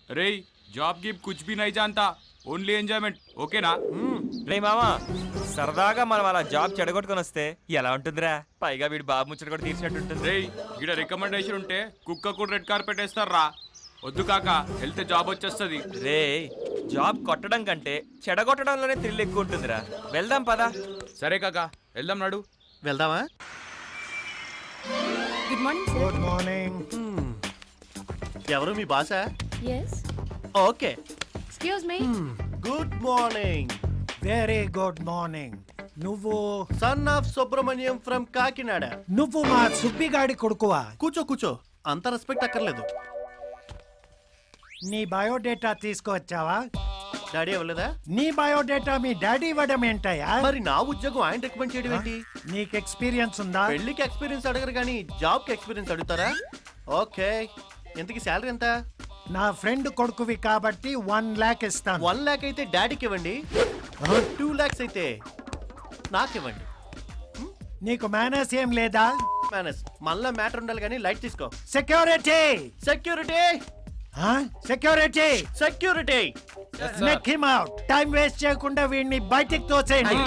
రేయ్ job గిబ్ కుచ్ B నై జాంతా only enjoyment ఓకేనా రే మామా సరదాగా మనం అలా జాబ్ చెడగొట్టుకొని వస్తే ఎలా ఉంటుందిరా పైగా వీడు బాబు ముచ్చట కూడా తీర్చినట్టు ఉంటుంది రేయ్ ఇక్కడ రికమెండేషన్ ఉంటే కుక్క కూడా రెడ్ కార్పెట్ వేస్తారా వద్దు కాక వెళ్తే జాబ్ వచ్చేస్తుంది రే జాబ్ కొట్టడం కంటే చెడగొట్టడంలోనే థ్రిల్ ఎక్కువ ఉంటుందిరా వెళ్దాం పదా సరే కాక వెళ్దాం నాడు వెళ్దామా good morning sir good morning ఎవరు మీ బాస yes okay excuse me good morning very good morning నువ్వు son of Subrahmanyam from Kakinada నువ్వు మా సుబ్బిగాడి కొడుకువా కూర్చో కూర్చో అంత రెస్పెక్ట్ అక్కర్లేదు నీ బయోడేటా తీసుకువచ్చావా డాడీ ఇవ్వలేదా నీ బయోడేటా మీ డాడీ ఇవ్వడం ఏంటయ్యా మరి నా ఉద్యోగం ఆయన రికమెండ్ చేయడం ఏంటి నీకు ఎక్స్పీరియన్స్ ఉందా పెళ్లికి ఎక్స్పీరియన్స్ అడగరు కానీ జాబ్ కి ఎక్స్పీరియన్స్ అడుగుతారా ఓకే ఇంతకి శాలరీ ఎంత నా ఫ్రెండ్ కొడుకువి కాబట్టి వన్ లాక్ ఇస్తాను వన్ ల్యాక్ అయితే డాడీకి ఇవ్వండి టూ ల్యాక్స్ అయితే నాకు ఇవ్వండి నీకు మేనర్స్ ఏం లేదా మేనేజ్ మళ్ళా మ్యాటర్ ఉండాలి కానీ లైట్ తీసుకో security security security security neck him out time waste చేయకుండా వీడిని బయటికి తోసేయండి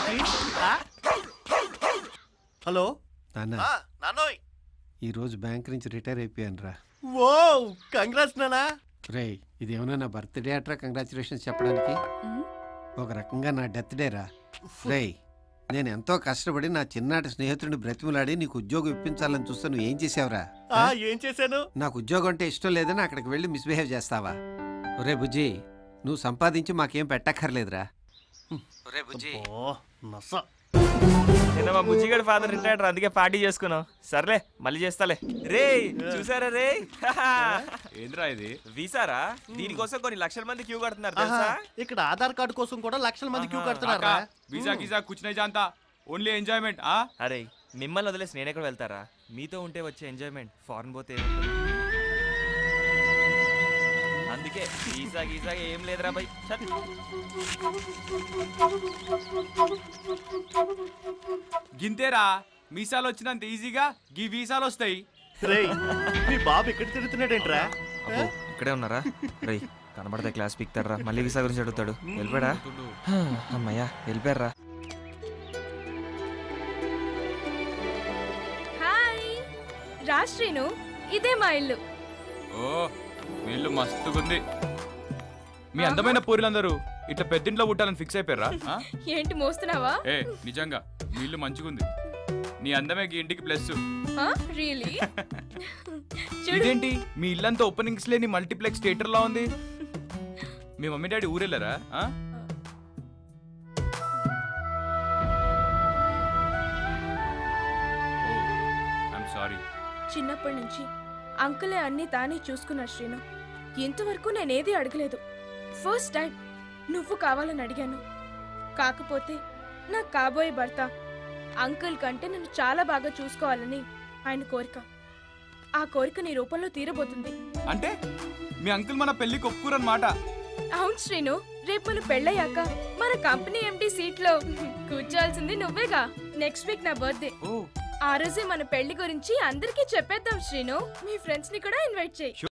హలో నాన్న నానోయ్ ఈ రోజు బ్యాంక్ నుంచి రిటైర్ అయిపోయాను రా ఓ కంగ్రాట్స్ నానా రే ఇదేమన్నా నా బర్త్డే అట్రా కంగ్రాచులేషన్స్ చెప్పడానికి ఒక రకంగా నా డెత్ డే రా రే నేను ఎంతో కష్టపడి నా చిన్ననాటి స్నేహితుడిని బ్రతిమలాడి నీకు ఉద్యోగం ఇప్పించాలని చూస్తే నువ్వు ఏం చేసావురా ఆ, ఏం చేశాను నాకు ఉద్యోగం అంటే ఇష్టం లేదని అక్కడికి వెళ్ళి మిస్బిహేవ్ చేస్తావా ఒరే బుజ్జి నువ్వు సంపాదించి మాకేం పెట్టక్కర్లేదురా ఒరే బుజ్జి ఓ నస నిన్న మా బుజ్జిగడి ఫాదర్ రిటైర్డ్ రా, అందుకే పార్టీ చేసుకున్నాం సర్లే మళ్ళీ చేస్తాలే రే చూసారా రే ఏంద్రా ఇది వీసారా దీనికోసం కొన్ని లక్షల మంది క్యూ కడుతున్నారు ఆహా, తెలుసా ఇక్కడ ఆధార్ కార్డు కోసం కూడా లక్షల మంది క్యూ ఆహా. కడుతున్నారా వీసా గీసా కుచ్ నై జాంతా ఓన్లీ ఎంజాయ్మెంట్ ఆ అరే మిమ్మల్ని వదిలేసి నేను ఎక్కడ వెళ్తారా మీతో ఉంటే వచ్చే ఎంజాయ్మెంట్ ఫారెన్ పోతే ఏముంటుంది? అందుకే వీసా గీసా ఏం లేదురా బై చల్. గింతేరా మీసాలు వచ్చినంత ఈజీగా గీ వీసాలు వస్తాయి రేయ్ మీ బాబు ఎక్కడ తిరుగుతున్నాడేంట్రా అబ్బో, ఇక్కడే ఉన్నారా రేయ్ కనబడితే క్లాస్ పీక్తారా మళ్ళీ వీసా గురించి అడుగుతాడు వెళ్ళిపోయాడా హా, అమ్మయ్యా వెళ్ళిపోయారా హాయ్ రాశ్రీను ఇదే మా ఇల్లు ఓ వీళ్ళు మస్తుగుంది మీ అందమైన పూరిలందరూ ఇట్లా పెద్దింట్లో పుట్టాలని ఫిక్స్ అయిపోయారా ఆ? ఏంటి మోస్తున్నావా ఏ నిజంగా మీ ఇల్లు మంచిగుంది నీ అందమే ఈ ఇంటికి ప్లస్ రియలీ చూడు ఇదేంటి మీ ఇల్లంతా ఓపెనింగ్స్ లేని మల్టీప్లెక్స్ థియేటర్ లా ఉంది మీ మమ్మీ డాడీ ఊరెళ్ళారా ఆ? ఓ, ఐమ్ సారీ చిన్నప్పటి నుంచి అంకులే అన్ని తానే చూసుకున్నాడు శ్రీను ఇంతవరకు నేనేది అడగలేదు ఫస్ట్ టైం నువ్వు కావాలని అడిగాను కాకపోతే నా కాబోయే భర్త అంకుల్ కంటే నన్ను చాలా బాగా చూసుకోవాలని ఆయన కోరిక ఆ కోరిక నీ రూపంలో తీరబోతుంది అంటే మీ అంకుల్ మన పెళ్లికి ఒప్పుకోరన్నమాట అవును శ్రీను రేపు మన పెళ్ళయ్యాక మన కంపెనీ ఎండి సీట్ లో కూర్చోవాల్సింది నువ్వేగా నెక్స్ట్ వీక్ నా బర్త్డే ఓ ఆ రోజే మన పెళ్లి గురించి అందరికీ చెప్పేద్దాం శ్రీను మీ ఫ్రెండ్స్ ని కూడా ఇన్వైట్ చేయి